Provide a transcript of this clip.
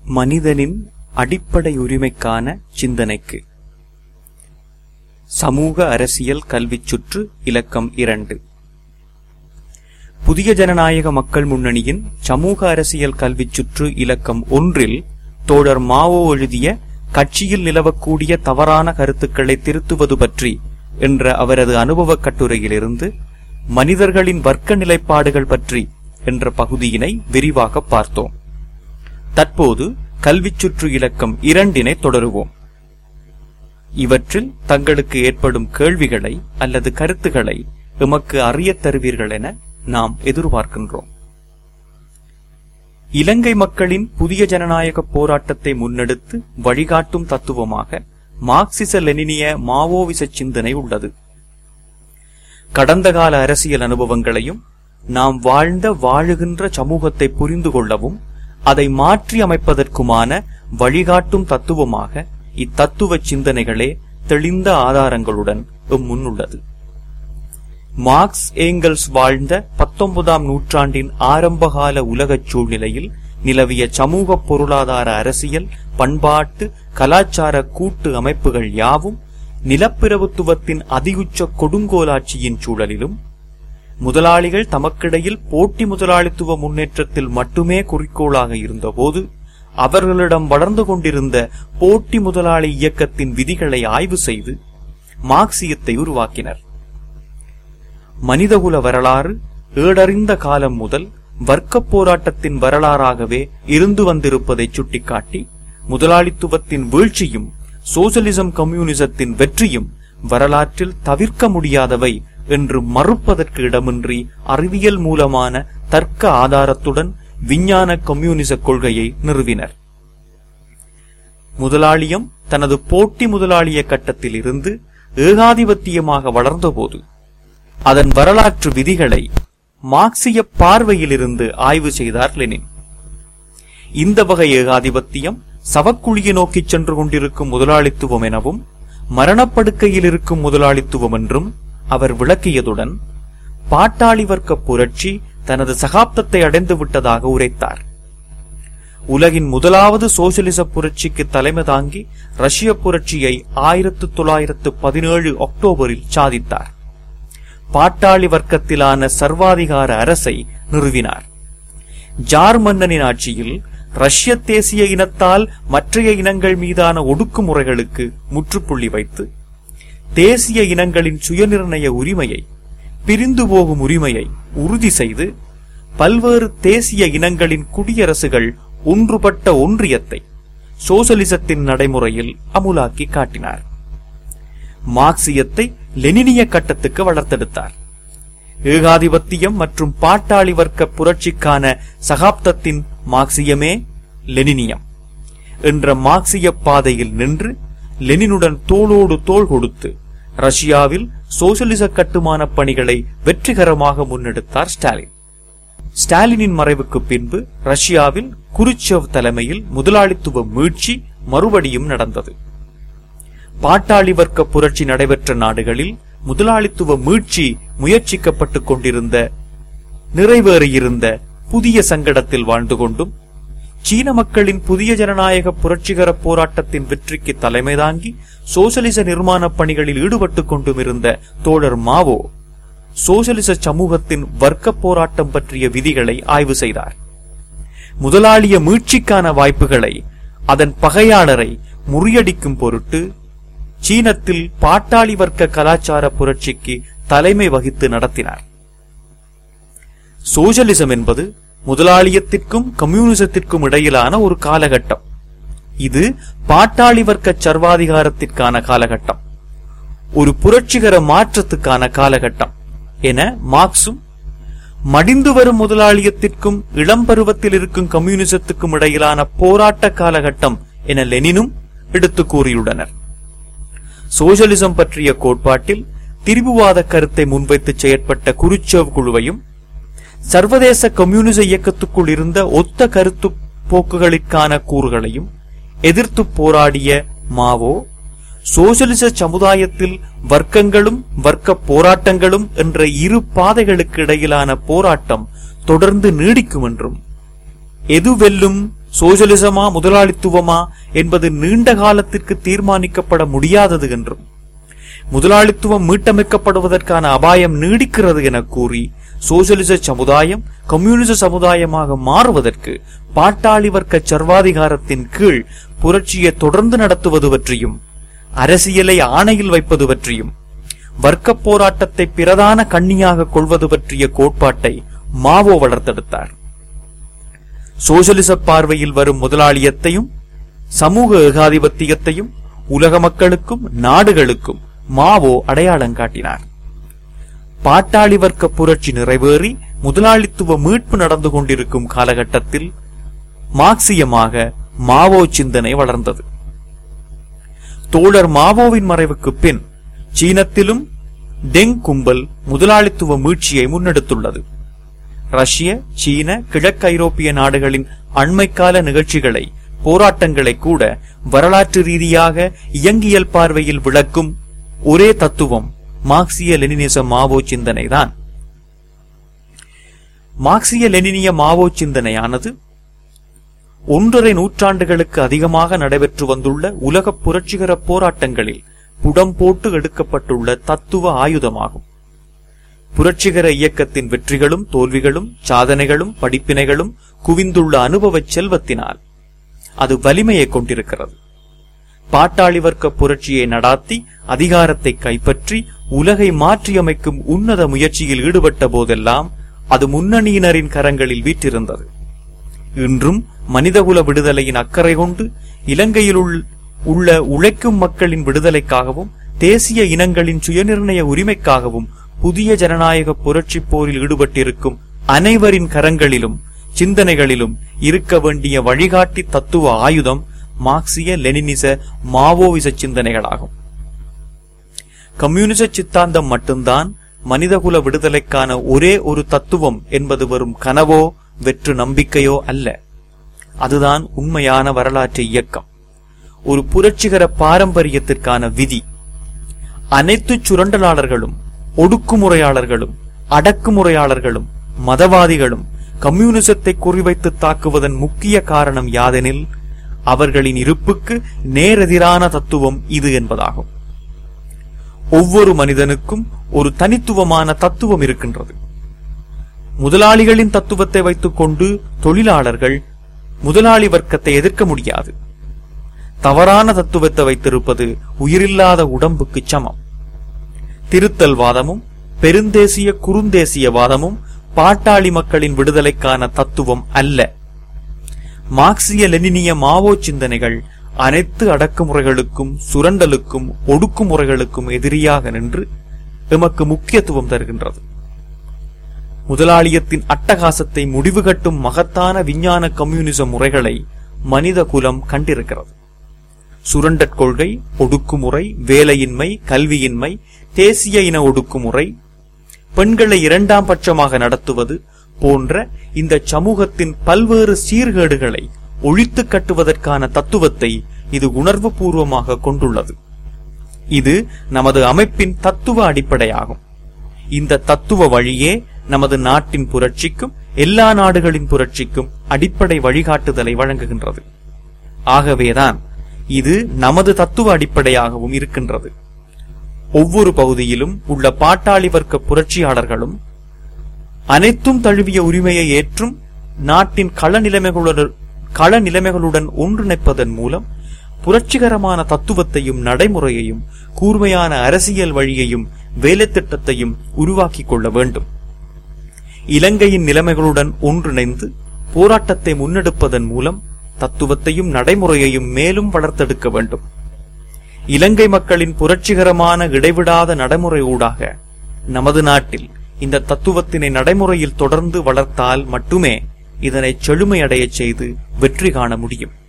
மனிதனின் அடிப்படை உரிமைக்கான சிந்தனைக்கு சமூக அரசியல் கல்விச் சுற்று இலக்கம் இரண்டு புதிய ஜனநாயக மக்கள் முன்னணியின் சமூக அரசியல் கல்விச் சுற்று இலக்கம் ஒன்றில் தோழர் மாவோ எழுதிய கட்சியில் நிலவக்கூடிய தவறான கருத்துக்களை திருத்துவது பற்றி என்ற அவரது அனுபவக் கட்டுரையிலிருந்து மனிதர்களின் வர்க்க நிலைப்பாடுகள் பற்றி என்ற பகுதியினை விரிவாக பார்த்தோம் தற்போது கல்விச் சுற்று இலக்கம் இரண்டினை தொடருவோம் இவற்றில் தங்களுக்கு ஏற்படும் கேள்விகளை அல்லது கருத்துக்களை எமக்கு அறியத் தருவீர்கள் என நாம் எதிர்பார்க்கின்றோம் இலங்கை மக்களின் புதிய ஜனநாயக போராட்டத்தை முன்னெடுத்து வழிகாட்டும் தத்துவமாக மார்க்சிச லெனினிய மாவோவிச சிந்தனை உள்ளது கடந்த கால அரசியல் அனுபவங்களையும் நாம் வாழ்ந்த வாழுகின்ற சமூகத்தை புரிந்து கொள்ளவும் அதை மாற்றி அமைப்பதற்குமான வழிகாட்டும் தத்துவமாக இத்தத்துவ சிந்தனைகளே தெளிந்த ஆதாரங்களுடன் எம் முன்னுள்ளது மார்க்ஸ் ஏங்கல்ஸ் வாழ்ந்த பத்தொன்பதாம் நூற்றாண்டின் ஆரம்பகால உலகச் சூழ்நிலையில் நிலவிய சமூக பொருளாதார அரசியல் பண்பாட்டு கலாச்சார கூட்டு அமைப்புகள் யாவும் நிலப்பிரபுத்துவத்தின் அதிகுச்ச கொடுங்கோலாட்சியின் சூழலிலும் முதலாளிகள் தமக்கிடையில் போட்டி முதலாளித்துவ முன்னேற்றத்தில் மட்டுமே குறிக்கோளாக இருந்தபோது அவர்களிடம் வளர்ந்து கொண்டிருந்த போட்டி முதலாளி இயக்கத்தின் விதிகளை ஆய்வு செய்து மார்க்சியத்தை உருவாக்கினர் மனிதகுல வரலாறு ஏடறிந்த காலம் முதல் வர்க்கப் போராட்டத்தின் வரலாறாகவே இருந்து வந்திருப்பதை சுட்டிக்காட்டி முதலாளித்துவத்தின் வீழ்ச்சியும் சோசலிசம் கம்யூனிசத்தின் வெற்றியும் வரலாற்றில் தவிர்க்க முடியாதவை என்று மறுப்பதற்கு இடமின்றி அறிவியல் மூலமான தர்க்க ஆதாரத்துடன் விஞ்ஞான கம்யூனிச கொள்கையை நிறுவினர் முதலாளியம் தனது போட்டி முதலாளிய கட்டத்தில் இருந்து ஏகாதிபத்தியமாக வளர்ந்தபோது அதன் வரலாற்று விதிகளை மார்க்சிய பார்வையிலிருந்து ஆய்வு செய்தார் லெனின் இந்த வகை ஏகாதிபத்தியம் சவக்குழியை நோக்கிச் சென்று கொண்டிருக்கும் முதலாளித்துவம் எனவும் மரணப்படுக்கையில் இருக்கும் முதலாளித்துவம் என்றும் அவர் விளக்கியதுடன் பாட்டாளி வர்க்க புரட்சி தனது சகாப்தத்தை அடைந்து விட்டதாக உரைத்தார் உலகின் முதலாவது சோசியலிச புரட்சிக்கு தலைமை தாங்கி ரஷ்ய புரட்சியை ஆயிரத்து தொள்ளாயிரத்து பதினேழு அக்டோபரில் சாதித்தார் பாட்டாளி வர்க்கத்திலான சர்வாதிகார அரசை நிறுவினார் ஜார் மன்னனின் ஆட்சியில் ரஷ்ய தேசிய இனத்தால் மற்றைய இனங்கள் மீதான ஒடுக்குமுறைகளுக்கு முற்றுப்புள்ளி வைத்து தேசிய இனங்களின் சுயநிர்ணய உரிமையை பிரிந்து போகும் உரிமையை உறுதி செய்து பல்வேறு தேசிய இனங்களின் குடியரசுகள் ஒன்றுபட்ட ஒன்றியத்தை சோசலிசத்தின் நடைமுறையில் அமுலாக்கி காட்டினார் மார்க்சியத்தை லெனினிய கட்டத்துக்கு வளர்த்தெடுத்தார் ஏகாதிபத்தியம் மற்றும் பாட்டாளி வர்க்க புரட்சிக்கான சகாப்தத்தின் மார்க்சியமே லெனினியம் என்ற மார்க்சிய பாதையில் நின்று லெனினுடன் தோளோடு தோள் கொடுத்து ரஷ்யாவில் சோசலிச கட்டுமான பணிகளை வெற்றிகரமாக முன்னெடுத்தார் ஸ்டாலின் ஸ்டாலினின் மறைவுக்கு பின்பு ரஷ்யாவில் குருச்சேவ் தலைமையில் முதலாளித்துவ மீட்சி மறுபடியும் நடந்தது பாட்டாளி வர்க்க புரட்சி நடைபெற்ற நாடுகளில் முதலாளித்துவ மீட்சி முயற்சிக்கப்பட்டுக் கொண்டிருந்த நிறைவேறியிருந்த புதிய சங்கடத்தில் வாழ்ந்து கொண்டும் சீன மக்களின் புதிய ஜனநாயக புரட்சிகர போராட்டத்தின் வெற்றிக்கு தலைமை தாங்கி சோசலிச நிர்மாணப் பணிகளில் ஈடுபட்டுக் கொண்டும் இருந்த தோழர் மாவோ சோசலிச சமூகத்தின் வர்க்க போராட்டம் பற்றிய விதிகளை ஆய்வு செய்தார் முதலாளிய மீட்சிக்கான வாய்ப்புகளை அதன் பகையாளரை முறியடிக்கும் பொருட்டு சீனத்தில் பாட்டாளி வர்க்க கலாச்சார புரட்சிக்கு தலைமை வகித்து நடத்தினார் சோசலிசம் என்பது முதலாளியத்திற்கும் கம்யூனிசத்திற்கும் இடையிலான ஒரு காலகட்டம் இது பாட்டாளி வர்க்க சர்வாதிகாரத்திற்கான காலகட்டம் ஒரு புரட்சிகர மாற்றத்துக்கான காலகட்டம் என மார்க்சும் மடிந்து வரும் முதலாளியத்திற்கும் இளம் பருவத்தில் இருக்கும் கம்யூனிசத்துக்கும் இடையிலான போராட்ட காலகட்டம் என லெனினும் எடுத்து கூறியுள்ளனர் சோசலிசம் பற்றிய கோட்பாட்டில் திரிபுவாத கருத்தை முன்வைத்து செயற்பட்ட குருச்சேவ் குழுவையும் சர்வதேச கம்யூனிச இயக்கத்துக்குள் இருந்த ஒத்த கருத்து போக்குகளுக்கான கூறுகளையும் எதிர்த்து போராடிய மாவோ சோசலிச சமுதாயத்தில் வர்க்கங்களும் வர்க்க போராட்டங்களும் என்ற இரு பாதைகளுக்கு இடையிலான போராட்டம் தொடர்ந்து நீடிக்கும் என்றும் எது வெல்லும் சோசலிசமா முதலாளித்துவமா என்பது நீண்ட காலத்திற்கு தீர்மானிக்கப்பட முடியாதது என்றும் முதலாளித்துவம் மீட்டமைக்கப்படுவதற்கான அபாயம் நீடிக்கிறது என கூறி சோசலிச சமுதாயம் கம்யூனிச சமுதாயமாக மாறுவதற்கு பாட்டாளி வர்க்க சர்வாதிகாரத்தின் கீழ் புரட்சியை தொடர்ந்து நடத்துவது பற்றியும் அரசியலை ஆணையில் வைப்பது பற்றியும் வர்க்கப் போராட்டத்தை பிரதான கண்ணியாக கொள்வது பற்றிய கோட்பாட்டை மாவோ வளர்த்தெடுத்தார் சோசலிச பார்வையில் வரும் முதலாளியத்தையும் சமூக ஏகாதிபத்தியத்தையும் உலக மக்களுக்கும் நாடுகளுக்கும் மாவோ அடையாளம் காட்டினார் பாட்டாளி வர்க்க புரட்சி நிறைவேறி முதலாளித்துவ மீட்பு நடந்து கொண்டிருக்கும் காலகட்டத்தில் மார்க்சியமாக மாவோ சிந்தனை வளர்ந்தது தோழர் மாவோவின் மறைவுக்கு பின் சீனத்திலும் டெங் கும்பல் முதலாளித்துவ மீட்சியை முன்னெடுத்துள்ளது ரஷ்ய சீன கிழக்கு ஐரோப்பிய நாடுகளின் அண்மைக்கால நிகழ்ச்சிகளை போராட்டங்களை கூட வரலாற்று ரீதியாக இயங்கியல் பார்வையில் விளக்கும் ஒரே தத்துவம் மார்க்சிய லெனினிச மாவோ சிந்தனைதான் மார்க்சிய லெனினிய மாவோ சிந்தனையானது ஒன்றரை நூற்றாண்டுகளுக்கு அதிகமாக நடைபெற்று வந்துள்ள உலக புரட்சிகர போராட்டங்களில் புடம் போட்டு எடுக்கப்பட்டுள்ள தத்துவ ஆயுதமாகும் புரட்சிகர இயக்கத்தின் வெற்றிகளும் தோல்விகளும் சாதனைகளும் படிப்பினைகளும் குவிந்துள்ள அனுபவச் செல்வத்தினால் அது வலிமையை கொண்டிருக்கிறது பாட்டாளி வர்க்க புரட்சியை நடாத்தி அதிகாரத்தை கைப்பற்றி உலகை மாற்றியமைக்கும் உன்னத முயற்சியில் ஈடுபட்ட போதெல்லாம் அது முன்னணியினரின் கரங்களில் வீற்றிருந்தது இன்றும் மனிதகுல விடுதலையின் அக்கறை கொண்டு இலங்கையில் உள்- உள்ள உழைக்கும் மக்களின் விடுதலைக்காகவும் தேசிய இனங்களின் சுயநிர்ணய உரிமைக்காகவும் புதிய ஜனநாயக புரட்சி போரில் ஈடுபட்டிருக்கும் அனைவரின் கரங்களிலும் சிந்தனைகளிலும் இருக்க வேண்டிய வழிகாட்டி தத்துவ ஆயுதம் மார்க்சிய லெனினிச மாவோயிச சிந்தனைகளாகும் கம்யூனிச சித்தாந்தம் மட்டும்தான் மனிதகுல விடுதலைக்கான ஒரே ஒரு தத்துவம் என்பது வெறும் கனவோ வெற்று நம்பிக்கையோ அல்ல அதுதான் உண்மையான வரலாற்று இயக்கம் ஒரு புரட்சிகர பாரம்பரியத்திற்கான விதி அனைத்து சுரண்டலாளர்களும் ஒடுக்குமுறையாளர்களும் அடக்குமுறையாளர்களும் மதவாதிகளும் கம்யூனிசத்தை குறிவைத்து தாக்குவதன் முக்கிய காரணம் யாதெனில் அவர்களின் இருப்புக்கு நேரெதிரான தத்துவம் இது என்பதாகும் ஒவ்வொரு மனிதனுக்கும் ஒரு தனித்துவமான தத்துவம் இருக்கின்றது முதலாளிகளின் தத்துவத்தை வைத்துக் கொண்டு தொழிலாளர்கள் முதலாளி வர்க்கத்தை எதிர்க்க முடியாது தவறான தத்துவத்தை வைத்திருப்பது உயிரில்லாத உடம்புக்கு சமம் திருத்தல் வாதமும் பெருந்தேசிய குறுந்தேசிய வாதமும் பாட்டாளி மக்களின் விடுதலைக்கான தத்துவம் அல்ல மார்க்சிய லெனினிய மாவோ சிந்தனைகள் அனைத்து அடக்குமுறைகளுக்கும் சுரண்டலுக்கும் ஒடுக்குமுறைகளுக்கும் எதிரியாக நின்று எமக்கு முக்கியத்துவம் தருகின்றது முதலாளியத்தின் அட்டகாசத்தை முடிவு கட்டும் மகத்தான விஞ்ஞான கம்யூனிச முறைகளை மனித குலம் கண்டிருக்கிறது சுரண்டற் கொள்கை ஒடுக்குமுறை வேலையின்மை கல்வியின்மை தேசிய இன ஒடுக்குமுறை பெண்களை இரண்டாம் பட்சமாக நடத்துவது போன்ற இந்த சமூகத்தின் பல்வேறு சீர்கேடுகளை ஒழித்து கட்டுவதற்கான தத்துவத்தை இது உணர்வு பூர்வமாக கொண்டுள்ளது இது நமது அமைப்பின் தத்துவ அடிப்படையாகும் இந்த தத்துவ வழியே நமது நாட்டின் புரட்சிக்கும் எல்லா நாடுகளின் புரட்சிக்கும் அடிப்படை வழிகாட்டுதலை வழங்குகின்றது ஆகவேதான் இது நமது தத்துவ அடிப்படையாகவும் இருக்கின்றது ஒவ்வொரு பகுதியிலும் உள்ள பாட்டாளி வர்க்க புரட்சியாளர்களும் அனைத்தும் தழுவிய உரிமையை ஏற்றும் நாட்டின் கள நிலைமைகளுடன் கள நிலைமைகளுடன் ஒன்றிணைப்பதன் மூலம் புரட்சிகரமான தத்துவத்தையும் நடைமுறையையும் கூர்மையான அரசியல் வழியையும் வேலைத்திட்டத்தையும் உருவாக்கிக் கொள்ள வேண்டும் இலங்கையின் நிலைமைகளுடன் ஒன்றிணைந்து போராட்டத்தை முன்னெடுப்பதன் மூலம் தத்துவத்தையும் நடைமுறையையும் மேலும் வளர்த்தெடுக்க வேண்டும் இலங்கை மக்களின் புரட்சிகரமான இடைவிடாத நடைமுறை ஊடாக நமது நாட்டில் இந்த தத்துவத்தினை நடைமுறையில் தொடர்ந்து வளர்த்தால் மட்டுமே இதனை செழுமையடையச் செய்து வெற்றி காண முடியும்